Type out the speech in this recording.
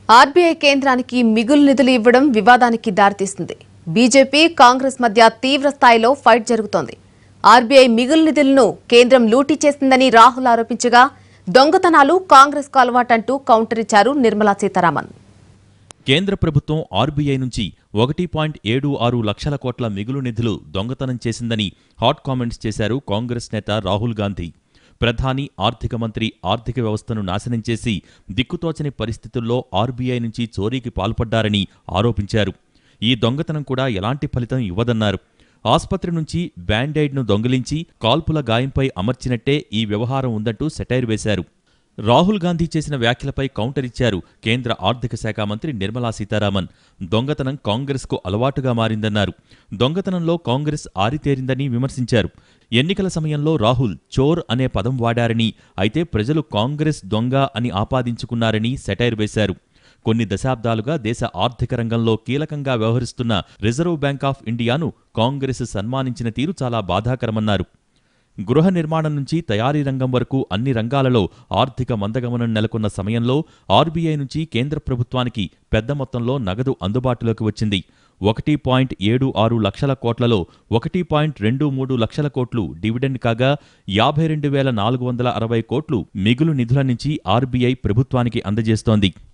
RBI కేంద్రానికి మిగులు నిధులు ఇవ్వడం వివాదానికి దారితీస్తుంది బీజేపీ కాంగ్రెస్ మధ్య తీవ్ర స్థాయిలో ఫైట్ జరుగుతోంది ఆర్బీఐ మిగులు నిధులను కేంద్రం లూటీ చేసిందని రాహుల్ ఆరోపించగా దొంగతనాలు కాంగ్రెస్ అలవాటంటూ కౌంటర్ ఇచ్చారు నిర్మలా సీతారామన్ కేంద్ర ప్రభుత్వం ఆర్బీఐ నుంచి ఒకటి పాయింట్ ఏడు ఆరు లక్షల కోట్ల మిగులు నిధులు దొంగతనం చేసిందని హాట్ కామెంట్స్ చేశారు కాంగ్రెస్ నేత రాహుల్ గాంధీ ప్రధాని ఆర్థిక మంత్రి ఆర్థిక వ్యవస్థను నాశనం చేసి దిక్కుతోచని పరిస్థితుల్లో ఆర్బీఐ నుంచి చోరీకి పాల్పడ్డారని ఆరోపించారు ఈ దొంగతనం కూడా ఎలాంటి ఫలితం ఇవ్వదన్నారు ఆస్పత్రి నుంచి బ్యాండైడ్ను దొంగిలించి కాల్పుల గాయంపై అమర్చినట్టే ఈ వ్యవహారం ఉందంటూ సెటైర్ వేశారు రాహుల్ గాంధీ చేసిన వ్యాఖ్యలపై కౌంటర్ ఇచ్చారు కేంద్ర ఆర్థిక శాఖ మంత్రి నిర్మలా సీతారామన్ దొంగతనం కాంగ్రెస్కు అలవాటుగా మారిందన్నారు దొంగతనంలో కాంగ్రెస్ ఆరితేరిందని విమర్శించారు ఎన్నికల సమయంలో రాహుల్ చోర్ అనే పదం వాడారని అయితే ప్రజలు కాంగ్రెస్ దొంగ అని ఆపాదించుకున్నారని సెటైర్ వేశారు కొన్ని దశాబ్దాలుగా దేశ ఆర్థిక రంగంలో కీలకంగా వ్యవహరిస్తున్న రిజర్వ్ బ్యాంక్ ఆఫ్ ఇండియాను కాంగ్రెస్ సన్మానించిన తీరు చాలా బాధాకరమన్నారు గృహ నిర్మాణం నుంచి తయారీ రంగం వరకు అన్ని రంగాలలో ఆర్థిక మందగమనం నెలకొన్న సమయంలో ఆర్బీఐ నుంచి కేంద్ర ప్రభుత్వానికి పెద్ద మొత్తంలో నగదు అందుబాటులోకి వచ్చింది ఒకటి పాయింట్ ఏడు ఆరు లక్షల కోట్లలో ఒకటి పాయింట్ రెండు మూడు లక్షల కోట్లు డివిడెండ్ కాగా యాభై రెండు వేల నాలుగు వందల అరవై కోట్లు మిగులు నిధుల నుంచి ఆర్బీఐ ప్రభుత్వానికి అందజేస్తోంది